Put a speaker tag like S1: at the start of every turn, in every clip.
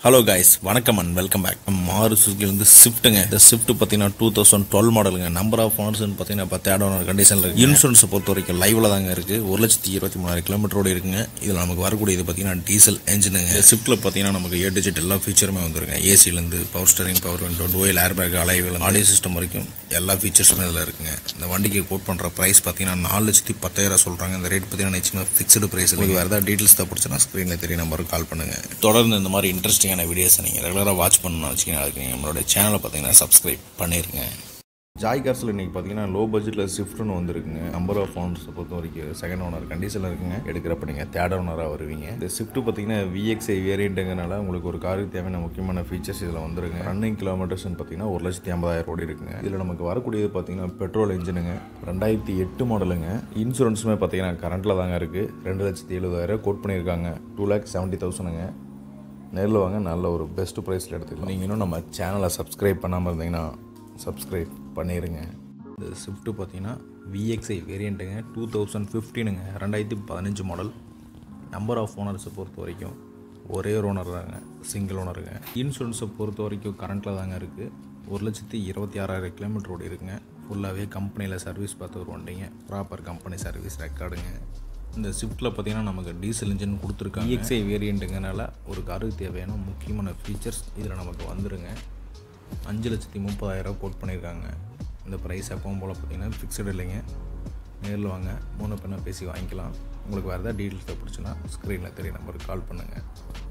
S1: hello guys வணக்கம் and welcome back Maruti சுசுக்கிலேருந்து ஸ்விஃப்ட்டுங்க இந்த ஸ்விஃப்ட் பார்த்தீங்கன்னா டூ தௌசண்ட் டுவெல் மாடலுங்க நம்பர் ஆஃப் ஓனர்ஸ்னு பார்த்தீங்கன்னா இப்போ தேர்ட் கண்டிஷனில் இருக்குது இன்சூரன்ஸை பொறுத்த வரைக்கும் லைவில் தாங்க இருக்குது ஒரு லட்சத்தி இருபத்தி மூணாயிரம் கிலோமீட்டரோடு இருக்குங்க இதில் நமக்கு வரக்கூடியது பார்த்தீங்கன்னா டீசல் என்ஜினுங்க இந்த ஸ்விஃப்ட்டில் பார்த்தீங்கன்னா நமக்கு ஏ டிஜிட் எல்லா ஃபீச்சருமே வந்துருங்க ஏசிலேருந்து பவர் ஸ்டரிங் பவர் விண்டோ டோயில் air bag alloy wheel audio system வரைக்கும் எல்லா ஃபீச்சர்ஸுமே இதில் இருக்குங்க இந்த வண்டிக்கு கோட் பண்ணுற ப்ரைஸ் பார்த்தீங்கன்னா நாலு லட்சத்தி பத்தாயிரம் சொல்கிறாங்க இந்த ரேட் பார்த்தீங்கன்னா நிச்சயமாக ஃபிக்ஸ்டு ப்ரைஸ் உங்களுக்கு வேறு ஏதாவது டீட்டெயில்ஸ் தான் பிடிச்சனா ஸ்க்ரீனில் தெரிய நம்பருக்கு கால் பண்ணுங்கள் தொடர்ந்து இந்த மாதிரி இன்ட்ரெஸ்டிங்கான வீடியோஸை நீங்கள் ரெகுலராக வாட்ச் பண்ணணும்னு வச்சிங்கன்னா அதுக்கு நீங்கள் நம்மளோட சேனலை பார்த்தீங்கன்னா சப்ஸ்கிரைப் பண்ணிருங்க ஜாய் கார்ஸில் இன்றைக்கி பார்த்தீங்கன்னா லோ பட்ஜெட்டில் ஸ்விஃப்ட்னு வந்திருக்குங்க நம்பர் ஆஃப் ஓனர்ஸை பொறுத்த வரைக்கும் செகண்ட் ஓனர் கண்டிஷனில் இருக்குங்க எடுக்கிறப்ப நீங்கள் தேர்ட் ஓனராக வருவீங்க இந்த ஸ்விஃப்ட் பார்த்தீங்கன்னா விஎக்ஸ்ஐ வேரியண்ட்டுங்கனால உங்களுக்கு ஒரு காருக்கு தேவையான முக்கியமான ஃபீச்சர்ஸ் இதில் வந்துருங்க ரன்னிங் கிலோமீட்டர்ஸ்னு பார்த்தீங்கன்னா ஒரு லட்சத்தி ஐம்பதாயிரம் ஓடி இருக்குங்க இதில் நமக்கு வரக்கூடியது பார்த்தீங்கன்னா பெட்ரோல் இன்ஜினுங்க ரெண்டாயிரத்தி எட்டு மாடலுங்க இன்சூரன்ஸுமே பார்த்தீங்கன்னா கரண்ட்டில் தாங்க இருக்குது ரெண்டு லட்சத்தி எழுபதாயிரம் கோட் பண்ணியிருக்காங்க டூ லேக் செவன்ட்டி தௌசண்ட்ங்க நேரில் வாங்க நல்ல ஒரு பெஸ்ட் ப்ரைஸில் எடுத்துக்கலாம் நீங்கள் இன்னும் நம்ம சேனலை சப்ஸ்கிரைப் பண்ணாமல் இருந்தீங்கன்னா சப்ஸ்கிரைப் பண்ணிடுங்க இந்த ஸ்விஃப்ட்டு பார்த்தீங்கன்னா விஎக்ஸ்ஐ வேரியண்ட்டுங்க டூ தௌசண்ட் ஃபிஃப்டீனுங்க ரெண்டாயிரத்தி பதினஞ்சு மாடல் நம்பர் ஆஃப் ஓனர்ஸை பொறுத்த வரைக்கும் ஒரே ஒரு ஓனர் தாங்க சிங்கிள் ஓனருங்க இன்சூரன்ஸை பொறுத்த வரைக்கும் கரண்ட்டில் தாங்க இருக்குது ஒரு லட்சத்தி இருபத்தி ஆறாயிரம் கிலோமீட்டர் ஓடி இருக்குங்க ஃபுல்லாகவே கம்பெனியில் சர்வீஸ் பார்த்து ஒரு வண்டிங்க ப்ராப்பர் கம்பெனி சர்வீஸ் ரெக்கார்டுங்க இந்த ஸ்விஃப்ட்டில் பார்த்தீங்கன்னா நமக்கு டீசல் இன்ஜின் கொடுத்துருக்காங்க இஎக்ஸ்ஐ வேரியண்ட்டுங்கனால ஒரு காருக்கு தேவையான முக்கியமான ஃபீச்சர்ஸ் இதில் நமக்கு வந்துருங்க அஞ்சு லட்சத்தி முப்பதாயிரம் கோட் பண்ணியிருக்காங்க இந்த ப்ரைஸ் எப்பவும் போல் பார்த்தீங்கன்னா ஃபிக்ஸடு இல்லைங்க நேரில் வாங்க மூணு பெண்ணை பேசி வாங்கிக்கலாம் உங்களுக்கு வேறு ஏதாவது டீட்டெயில்ஸ் பிடிச்சுன்னா ஸ்க்ரீனில் தெரிய நம்பருக்கு கால் பண்ணுங்கள்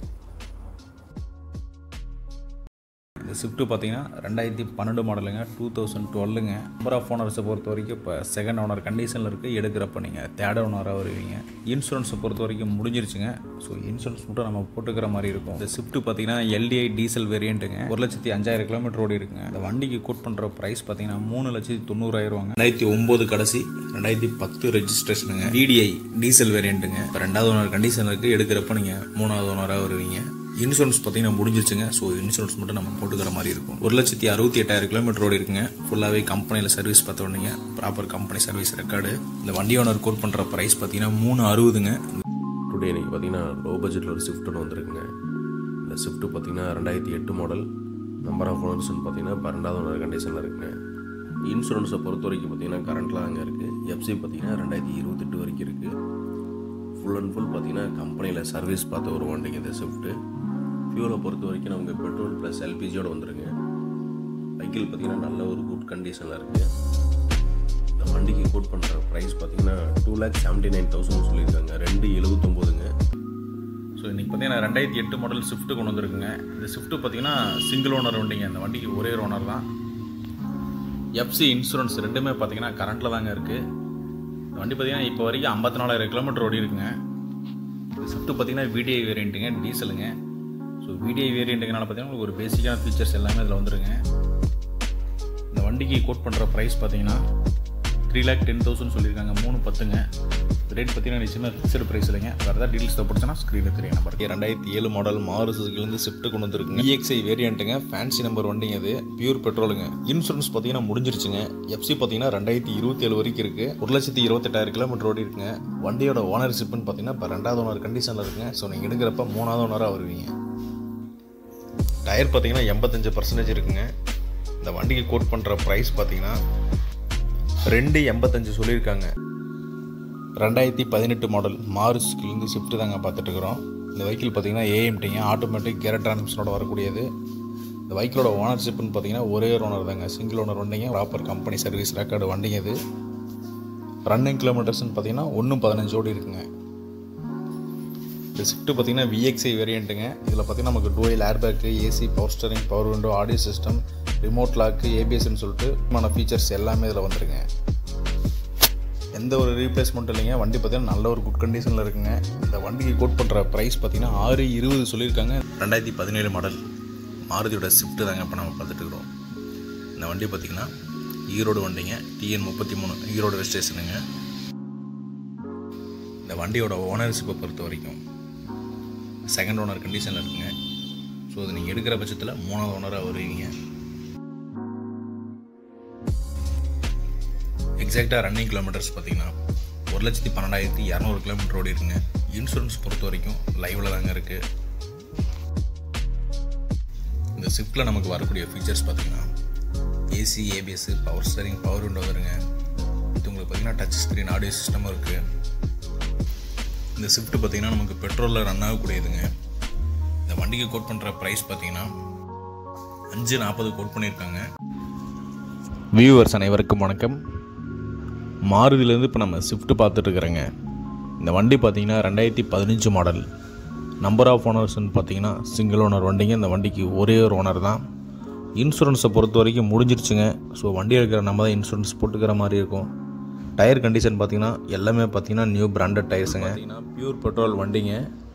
S1: இந்த ஸ்விஃப்ட்டு பார்த்தீங்கன்னா ரெண்டாயிரத்தி பன்னெண்டு மாடலுங்க டூ தௌசண்ட் டுவெல்லுங்க நம்பர் ஆஃப் ஓனர்ஸை பொறுத்த வரைக்கும் இப்போ செகண்ட் ஓனர் கண்டிஷனில் இருக்குது எடுக்கிறப்ப நீங்கள் தேர்ட் ஓனராக வருவீங்க இன்சூரன்ஸை பொறுத்த வரைக்கும் முடிஞ்சிருச்சுங்க ஸோ இன்சூரன்ஸ் மட்டும் நம்ம போட்டுக்கிற மாதிரி இருக்கும் இந்த ஸ்விஃப்ட்டு பார்த்தீங்கன்னா எல்டிஐ டீசல் வேரியண்ட்டுங்க ஒரு லட்சத்தி அஞ்சாயிரம் கிலோமீட்டர் ஓடி இருக்குங்க இந்த வண்டிக்கு கோட் பண்ணுற ப்ரைஸ் பார்த்தீங்கன்னா மூணு லட்சத்தி தொண்ணூறாயிரவாங்க ரெண்டாயிரத்தி ஒம்பது கடைசி ரெண்டாயிரத்தி பத்து ரெஜிஸ்ட்ரேஷனுங்க டிடிஐ டீசல் வேரியண்ட்டுங்க இப்போ ரெண்டாவது ஓனர் கண்டிஷன் இருக்குது எடுக்கிறப்ப நீங்கள் மூணாவது ஓனராக வருவீங்க இன்சூரன்ஸ் பார்த்தீங்கன்னா முடிஞ்சிருச்சுங்க ஸோ இன்சூரன்ஸ் மட்டும் நம்ம போட்டுக்கிற மாதிரி இருக்கும் ஒரு லட்சத்தி அறுபத்தி எட்டாயிரம் கிலோமீட்டர் ஓடி இருக்குங்க ஃபுல்லாகவே கம்பெனியில் சர்வீஸ் பார்த்த உடனே ப்ராப்பர் கம்பெனி சர்வீஸ் ரெக்கார்டு இந்த வண்டி ஓனர் கோட் பண்ணுற ப்ரைஸ் பார்த்தீங்கன்னா மூணு அறுபதுங்க
S2: டுடே இன்றைக்கி பார்த்தீங்கன்னா லோ பட்ஜெட்டில் ஒரு ஸ்விஃப்ட் ஒன்று வந்திருக்குங்க இந்த ஸ்விஃப்ட் பார்த்தீங்கன்னா ரெண்டாயிரத்தி எட்டு மாடல் நம்பர் ஆஃப் ஓனர்ஸ்னு பார்த்தீங்கன்னா பன்னெண்டாவது ஓனர் கண்டிஷனில் இருக்குங்க இன்சூரன்ஸை பொறுத்த வரைக்கும் பார்த்தீங்கன்னா கரண்ட்டில் தாங்க இருக்குது எஃப்சி பார்த்தீங்கன்னா ரெண்டாயிரத்தி இருபத்தெட்டு வரைக்கும் இருக்குது ஃபுல் அண்ட் ஃபுல் பார்த்தீங்கன்னா கம்பெனியில் சர்வீஸ் பார்த்த ஒரு வண்டிங்க இந்த ஸ்விஃப்ட்டு ஃபியூலை பொறுத்த வரைக்கும் நமக்கு பெட்ரோல் ப்ளஸ் எல்பிஜியோட வந்துருங்க வெஹிக்கிள் பார்த்தீங்கன்னா நல்ல ஒரு குட் கண்டிஷனில் இருக்குது இந்த வண்டிக்கு கோட் பண்ணுற ப்ரைஸ் பார்த்தீங்கன்னா two lakh seventy nine thousand சொல்லியிருக்காங்க ரெண்டு எழுபத்தொம்போதுங்க
S1: ஸோ இன்றைக்கி பார்த்தீங்கன்னா ரெண்டாயிரத்தி எட்டு மாடல் ஸ்விஃப்ட் கொண்டு வந்திருக்குங்க இந்த ஸ்விஃப்ட் பார்த்தீங்கன்னா சிங்கிள் ஓனர் வண்டிங்க இந்த வண்டிக்கு ஒரே ஒரு ஓனர் தான் எஃப்சி இன்சூரன்ஸ் ரெண்டுமே பார்த்தீங்கன்னா கரண்ட்டில் தாங்க இருக்குது இந்த வண்டி பார்த்தீங்கன்னா இப்போ வரைக்கும் ஐம்பத்தி நாலாயிரம் கிலோமீட்டர் ஓடி இருக்குங்க இந்த ஸ்விஃப்ட் பார்த்தீங்கன்னா விடிஐ வேரியண்ட்டுங்க டீசலுங்க ஸோ விடிஐ வேரியண்ட்டுங்கனால பார்த்தீங்கன்னா உங்களுக்கு ஒரு பேசிக்கான ஃபீச்சர்ஸ் எல்லாமே இதில் வந்துருங்க இந்த வண்டிக்கு கோட் பண்ணுற ப்ரைஸ் பார்த்தீங்கன்னா த்ரீ லேக் டென் தௌசண்ட் சொல்லியிருக்காங்க மூணு பத்துங்க ரேட் பார்த்தீங்கன்னா நிச்சயமாக ஃபிக்ஸட் ப்ரைஸ் இல்லைங்க வேறு ஏதாவது டீட்டெயில்ஸ் தேவைப்படுச்சுன்னா ஸ்க்ரீனில் தெரியும் நம்பர் ரெண்டாயிரத்தி ஏழு மாடல் மாறு சுசுக்கிலேருந்து ஸ்விஃப்ட் கொண்டு வந்துருக்குங்க இஎக்ஸ்ஐ வேரியண்ட்டுங்க ஃபேன்சி நம்பர் வண்டிங்க அது பியூர் பெட்ரோலுங்க இன்சூரன்ஸ் பார்த்தீங்கன்னா முடிஞ்சிருச்சுங்க எஃப்சி பார்த்தீங்கன்னா ரெண்டாயிரத்தி இருபத்தி ஏழு வரைக்கும் இருக்குது ஒரு லட்சத்தி இருபத்தெட்டாயிரம் கிலோமீட்டர் ஓடி இருக்குங்க வண்டியோட ஓனர்ஷிப்னு பார்த்தீங்கன்னா இப்போ ரெண்டாவது ஓனர் கண்டிஷனில் இருக்குங்க ஸோ நீங்கள் எடுக்கிறப்ப மூணாவது ஓனராக வருவீங்க டயர் பார்த்தீங்கன்னா எண்பத்தஞ்சு பர்சன்டேஜ் இருக்குங்க இந்த வண்டிக்கு கோட் பண்ணுற ப்ரைஸ் பார்த்தீங்கன்னா ரெண்டு எண்பத்தஞ்சு சொல்லியிருக்காங்க ரெண்டாயிரத்தி பதினெட்டு மாடல் மாருஸ்கிலேருந்து ஷிஃப்ட் தாங்க பார்த்துட்டு இருக்கிறோம் இந்த வெஹிக்கிள் பார்த்தீங்கன்னா ஏஎம்டிங்க ஆட்டோமேட்டிக் கேரட் டிரான்ஸ்மிஷனோட வரக்கூடியது இந்த வெஹிக்கிளோட ஓனர்ஷிப்னு பார்த்தீங்கன்னா ஒரே ஒரு ஓனர் தாங்க சிங்கிள் ஓனர் வண்டிங்க ப்ராப்பர் கம்பெனி சர்வீஸ் ரெக்கார்டு வண்டிங்க இது ரன்னிங் கிலோமீட்டர்ஸ்னு பார்த்தீங்கன்னா ஒன்று பதினஞ்சு ஓடி இருக்குங்க இந்த ஷிஃப்ட்டு பார்த்தீங்கன்னா விஎக்ஸ்ஐ வேரியண்ட்டுங்க இதில் பார்த்தீங்கன்னா நமக்கு dual airbag AC power steering power window audio system remote lock ஏபிஎஸ்ன்னு சொல்லிட்டுமான ஃபீச்சர்ஸ் எல்லாமே இதில் வந்துருங்க எந்த ஒரு ரீப்ளேஸ்மெண்ட் இல்லைங்க வண்டி பார்த்தீங்கன்னா நல்ல ஒரு குட் கண்டிஷனில் இருக்குங்க இந்த வண்டிக்கு கோட் பண்ணுற ப்ரைஸ் பார்த்தீங்கன்னா ஆறு இருபது சொல்லியிருக்காங்க ரெண்டாயிரத்தி பதினேழு மாடல் மாருதியோட ஷிஃப்ட்டு தாங்க இப்போ நம்ம பார்த்துட்டு இருக்கிறோம் இந்த வண்டி பார்த்தீங்கன்னா ஈரோடு வண்டிங்க டிஎன் முப்பத்தி மூணு ஈரோடு ரெஜிஸ்ட்ரேஷனுங்க இந்த வண்டியோட ஓனர்ஷிப்பை பொறுத்த வரைக்கும் செகண்ட் ஓனர் கண்டிஷனில் இருக்குங்க ஸோ அது நீங்கள் எடுக்கிற பட்சத்தில் மூணாவது ஓனராக வருவீங்க எக்ஸாக்டாக ரன்னிங் கிலோமீட்டர்ஸ் பார்த்தீங்கன்னா ஒரு லட்சத்தி பன்னெண்டாயிரத்தி இரநூறு கிலோமீட்டர் ஓடி இருக்குங்க இன்சூரன்ஸ் பொறுத்த வரைக்கும் லைவில் தாங்க இருக்குது ஸ்விஃப்ட்டில் நமக்கு வரக்கூடிய ஃபீச்சர்ஸ் பார்த்தீங்கன்னா AC ABS power steering power window வருங்க இது உங்களுக்கு பார்த்தீங்கன்னா டச் ஸ்க்ரீன் ஆடியோ சிஸ்டமும் இருக்குது இந்த ஸ்விஃப்ட் பார்த்தீங்கன்னா நமக்கு பெட்ரோலில் ரன் ஆகக்கூடியதுங்க இந்த வண்டிக்கு கோட் பண்ணுற ப்ரைஸ் பார்த்தீங்கன்னா அஞ்சு நாற்பது கோட் பண்ணியிருக்காங்க வியூவர்ஸ் அனைவருக்கும் வணக்கம் மாருதியிலேருந்து இப்போ நம்ம ஸ்விஃப்ட் பார்த்துட்டு இருக்கிறோங்க இந்த வண்டி பார்த்தீங்கன்னா ரெண்டாயிரத்தி பதினஞ்சு மாடல் நம்பர் ஆஃப் ஓனர்ஸ்னு பார்த்தீங்கன்னா சிங்கிள் ஓனர் வண்டிங்க இந்த வண்டிக்கு ஒரே ஒரு ஓனர் தான் இன்சூரன்ஸை பொறுத்த வரைக்கும் முடிஞ்சிருச்சுங்க ஸோ வண்டி எடுக்கிற நம்ம தான் இன்சூரன்ஸ் போட்டுக்கிற மாதிரி இருக்கும் டயர் கண்டிஷன் பார்த்தீங்கன்னா எல்லாமே பார்த்தீங்கன்னா நியூ பிராண்டட் டயர்ஸுங்க பார்த்தீங்கன்னா பியூர் பெட்ரோல் வண்டிங்க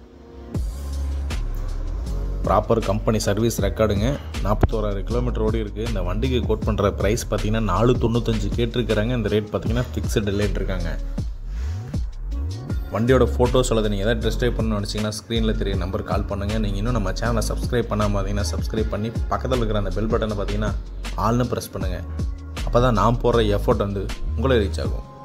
S1: ப்ராப்பர் கம்பெனி சர்வீஸ் ரெக்கார்டுங்க நாற்பத்தோராயிரம் கிலோமீட்டர் ஓடி இருக்குது இந்த வண்டிக்கு கோட் பண்ணுற ப்ரைஸ் பார்த்தீங்கன்னா நாலு தொண்ணூத்தஞ்சு கேட்டிருக்கிறாங்க இந்த ரேட் பார்த்தீங்கன்னா ஃபிக்ஸட் ரேட் இருக்காங்க வண்டியோட ஃபோட்டோஸ் அல்லது நீங்கள் எதாவது டெஸ்ட் ட்ரைவ் பண்ணணும்னு நினச்சிங்கன்னா ஸ்க்ரீனில் தெரிய நம்பர் கால் பண்ணுங்கள் நீங்கள் இன்னும் நம்ம சேனலை சப்ஸ்கிரைப் பண்ணாமல் பார்த்தீங்கன்னா சப்ஸ்கிரைப் பண்ணி பக்கத்தில் இருக்கிற அந்த பெல் பட்டனை பார்த்தீங்கன்னா ஆல்னு ப்ரெஸ் பண்ணுங்கள் அப்போ தான் நான் போடுற எஃபோர்ட் வந்து உங்களை ரீச் ஆகும்